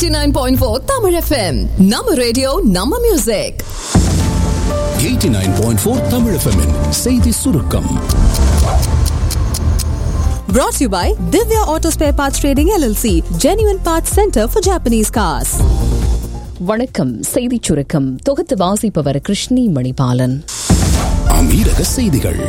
89.4 Tamil FM. நம்ம radio நம்ம music 89.4 Tamil FM -இன் செய்தி சுருக்கம் Brought to you by Divya Auto Spare Parts Trading LLC, Genuine Parts Center for Japanese Cars. வணக்கம் செய்திச் சுருக்கம் தொகுத்து வாசிப்பவர் கிருஷ்ணி மணிபாலன் அமீரக செய்திகள்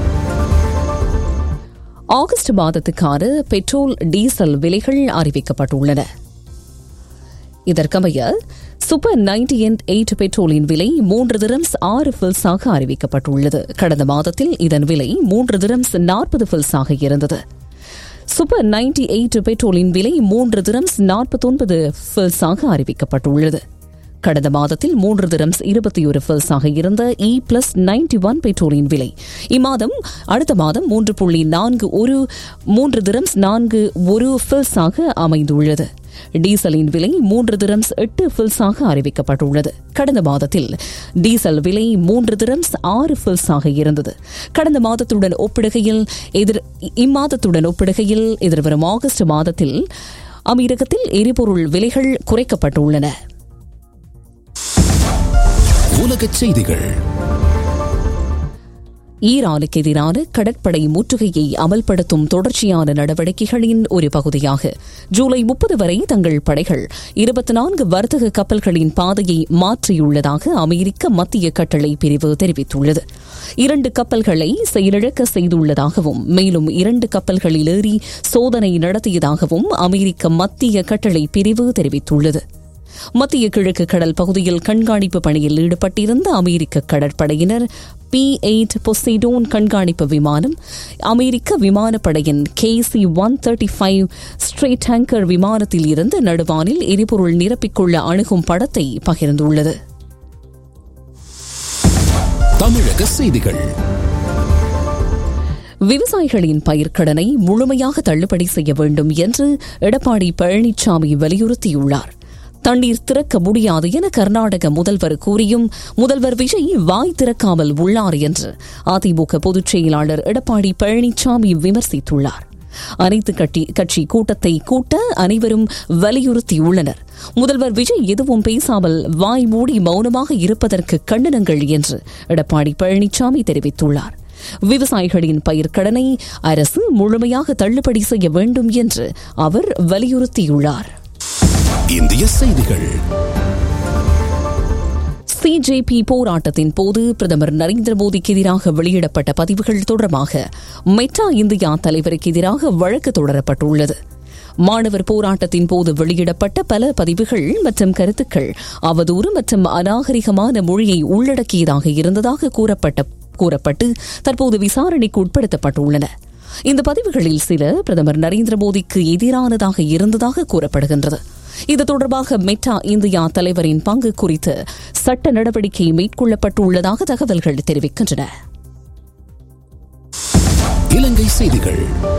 ஆகஸ்ட் மாதத்துக்கான பெட்ரோல் டீசல் விலைகள் அறிவிக்கப்பட்டுள்ளன இதற்கமைய சூப்பர் நைன்டி எயிட் பெட்ரோலின் விலை மூன்று திரம்ஸ் ஆறு ஃபில்ஸாக அறிவிக்கப்பட்டுள்ளது கடந்த மாதத்தில் இதன் விலை மூன்று திரம்ஸ் நாற்பது ஃபில்ஸாக இருந்தது சூப்பர் நைன்டி எயிட் பெட்ரோலின் விலை மூன்று திரம்ஸ் நாற்பத்தொன்பது ஃபில்ஸாக அறிவிக்கப்பட்டுள்ளது கடந்த மாதத்தில் மூன்று திரம்ஸ் இருபத்தி ஒரு ஃபில்ஸாக இருந்த இ பிளஸ் நைன்டி ஒன் பெட்ரோலின் விலை இம்மாதம் அடுத்த மாதம் மூன்று புள்ளி நான்கு ஒரு மூன்று திரம்ஸ் நான்கு ஒரு ஃபில்ஸாக அமைந்துள்ளது டீசலின் விலை மூன்று திரம்ஸ் எட்டு ஃபில்ஸாக அறிவிக்கப்பட்டுள்ளது கடந்த மாதத்தில் டீசல் விலை மூன்று திரம்ஸ் ஆறு ஃபில்ஸாக இருந்தது கடந்த மாதத்துடன் ஒப்பிடுகையில் எதிர் இம்மாதத்துடன் ஒப்பிடுகையில் எதிர்வரும் ஆகஸ்ட் மாதத்தில் அமீரகத்தில் எரிபொருள் விலைகள் குறைக்கப்பட்டுள்ளன உலகச் செய்திகள் ஈரானுக்கு எதிரான கடற்படை முற்றுகையை அமல்படுத்தும் தொடர்ச்சியான நடவடிக்கைகளின் ஒரு பகுதியாக ஜூலை முப்பது வரை தங்கள் படைகள் இருபத்தி நான்கு வர்த்தக கப்பல்களின் பாதையை மாற்றியுள்ளதாக அமெரிக்க மத்திய கட்டளை பிரிவு தெரிவித்துள்ளது இரண்டு கப்பல்களை செயலிழக்க செய்துள்ளதாகவும் மேலும் இரண்டு கப்பல்களில் ஏறி சோதனை நடத்தியதாகவும் அமெரிக்க மத்திய கட்டளை பிரிவு தெரிவித்துள்ளது மத்திய கிழக்கு கடல் பகுதியில் கண்காணிப்பு பணியில் ஈடுபட்டிருந்த அமெரிக்க கடற்படையினர் பி எயிட் பொசைடோன் கண்காணிப்பு விமானம் அமெரிக்க விமானப்படையின் K C one thirty five stratotanker விமானத்தில் இருந்து நடுவானில் எரிபொருள் நிரப்பிக்கொள்ள அணுகும் படத்தை பகிர்ந்துள்ளது தமிழக செய்திகள் விவசாயிகளின் பயிர்க்கடனை முழுமையாக தள்ளுபடி செய்ய வேண்டும் என்று எடப்பாடி பழனிசாமி வலியுறுத்தியுள்ளார் தண்ணீர் திறக்க முடியாது என கர்நாடக முதல்வர் கூறியும் முதல்வர் விஜய் வாய் திறக்காமல் உள்ளார் என்று அதிமுக பொதுச் செயலாளர் எடப்பாடி பழனிசாமி விமர்சித்துள்ளார் அனைத்து கட்சி கட்சி கூட்டத்தை கூட்ட அனைவரும் வலியுறுத்தியுள்ளனர் முதல்வர் விஜய் எதுவும் பேசாமல் வாய் மூடி மௌனமாக இருப்பதற்கு கண்டனங்கள் என்று எடப்பாடி பழனிசாமி தெரிவித்துள்ளார் விவசாயிகளின் பயிர்க்கடனை அரசு முழுமையாக தள்ளுபடி செய்ய வேண்டும் என்று அவர் வலியுறுத்தியுள்ளார் இந்திய செய்திகள் சிஜேபி போராட்டத்தின் போது பிரதமர் நரேந்திர மோடிக்கு எதிராக வெளியிடப்பட்ட பதிவுகள் தொடர்பாக மெட்டா இந்தியா தலைவருக்கு எதிராக வழக்கு தொடரப்பட்டுள்ளது மாணவர் போராட்டத்தின் போது வெளியிடப்பட்ட பல பதிவுகள் மற்றும் கருத்துக்கள் அவதூறு மற்றும் அநாகரிகமான மொழியை உள்ளடக்கியதாக இருந்ததாக கூறப்பட்ட கூறப்பட்டு தற்போது விசாரணைக்கு உட்படுத்தப்பட்டுள்ளன இந்த பதிவுகளில் சில பிரதமர் நரேந்திர மோடிக்கு எதிரானதாக இருந்ததாக கூறப்படுகின்றது இது தொடர்பாக மெட்டா இந்தியா தலைவரின் பங்கு குறித்து சட்ட நடவடிக்கை மேற்கொள்ளப்பட்டுள்ளதாக தகவல்கள் தெரிவிக்கின்றன இலங்கை செய்திகள்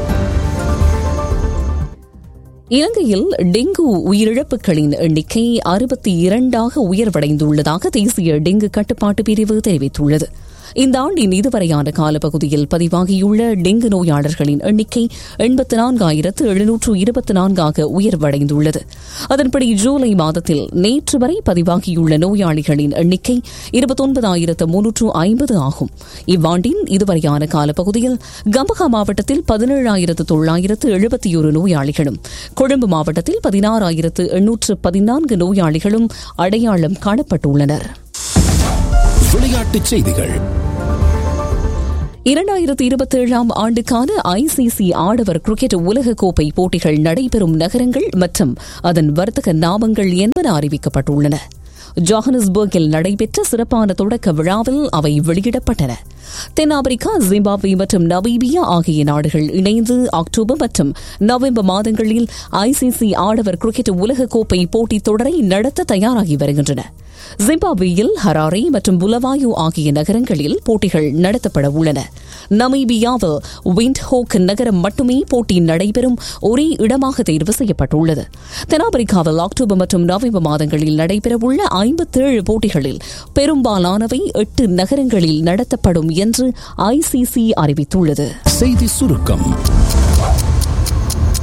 இலங்கையில் டெங்கு உயிரிழப்புகளின் எண்ணிக்கை அறுபத்தி இரண்டாக உயர்வடைந்துள்ளதாக தேசிய டெங்கு கட்டுப்பாட்டு பிரிவு தெரிவித்துள்ளது இந்த ஆண்டின் இதுவரையான காலப்பகுதியில் பதிவாகியுள்ள டெங்கு நோயாளர்களின் எண்ணிக்கை எண்பத்தி நான்காயிரத்து எழுநூற்று இருபத்தி நான்காக உயர்வடைந்துள்ளது அதன்படி ஜூலை மாதத்தில் நேற்று வரை பதிவாகியுள்ள நோயாளிகளின் எண்ணிக்கை இருபத்தொன்பதாயிரத்து முன்னூற்று ஐம்பது ஆகும் இவ்வாண்டின் இதுவரையான காலப்பகுதியில் கம்பகா மாவட்டத்தில் பதினேழாயிரத்து தொள்ளாயிரத்து எழுபத்தி ஒரு நோயாளிகளும் கொழும்பு மாவட்டத்தில் பதினாறாயிரத்து எண்ணூற்று பதினான்கு நோயாளிகளும் அடையாளம் காணப்பட்டுள்ளனர் விளையாட்டுச் செய்திகள் இரண்டாயிரத்தி இருபத்தி ஏழாம் ஆண்டுக்கான ஐசிசி ஆடவர் கிரிக்கெட் உலகக்கோப்பை போட்டிகள் நடைபெறும் நகரங்கள் மற்றும் அதன் வர்த்தக நாமங்கள் என்பன அறிவிக்கப்பட்டுள்ளன ஜோஹனஸ்பர்கில் நடைபெற்ற சிறப்பான தொடக்க விழாவில் அவை வெளியிடப்பட்டன தென்னாப்பிரிக்கா ஜிம்பாப்வே மற்றும் நமீபியா ஆகிய நாடுகள் இணைந்து அக்டோபர் மற்றும் நவம்பர் மாதங்களில் ஐசிசி ஆடவர் கிரிக்கெட் உலகக்கோப்பை போட்டித் தொடரை நடத்த தயாராகி வருகின்றன ஜிம்பாப்வேயில் ஹராரே மற்றும் புலவாயு ஆகிய நகரங்களில் போட்டிகள் நடத்தப்பட உள்ளன நமீபியாவில் விண்ட்ஹோக் நகரம் மட்டுமே போட்டி நடைபெறும் ஒரே இடமாக தேர்வு செய்யப்பட்டுள்ளது தென்னாப்பிரிக்காவில் அக்டோபர் மற்றும் நவம்பர் மாதங்களில் நடைபெறவுள்ள ஐம்பத்தேழு போட்டிகளில் பெரும்பாலானவை எட்டு நகரங்களில் நடத்தப்படும் என்று ஐசிசி அறிவித்துள்ளது செய்தி சுருக்கம்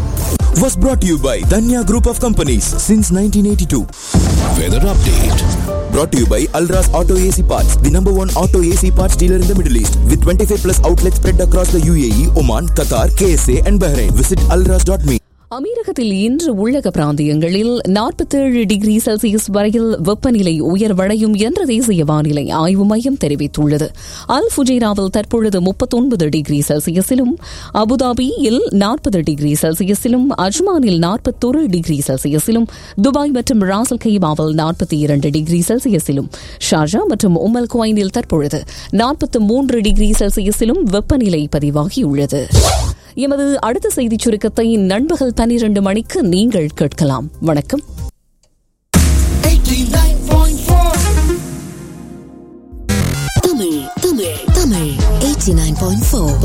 was brought to you by Danya Group of Companies since 1982. Weather update Brought to you by Alras Auto AC Parts, the number one auto AC parts dealer in the Middle East, with 25 plus outlets spread across the UAE, Oman, Qatar, KSA, and Bahrain. Visit alras.me. அமீரகத்தில் இன்று உள்ளக பிராந்தியங்களில் நாற்பத்தேழு degree Celsius வரையில் வெப்பநிலை உயர்வடையும் என்று தேசிய வானிலை ஆய்வு மையம் தெரிவித்துள்ளது அல் ஃபுஜைராவில் தற்பொழுது முப்பத்தொன்பது டிகிரி செல்சியஸிலும் அபுதாபியில் நாற்பது டிகிரி செல்சியஸிலும் அஜ்மானில் நாற்பத்தொரு டிகிரி செல்சியஸிலும் துபாய் மற்றும் ராசல் கைமாவில் நாற்பத்தி இரண்டு டிகிரி செல்சியஸிலும் ஷார்ஜா மற்றும் உமல் குவைனில் தற்பொழுது நாற்பத்து மூன்று டிகிரி செல்சியஸிலும் வெப்பநிலை பதிவாகியுள்ளது எமது அடுத்த செய்திச் சுருக்கத்தை நண்பகல் பனிரெண்டு மணிக்கு நீங்கள் கேட்கலாம் வணக்கம் Tamil, Tamil, Tamil, 89.4.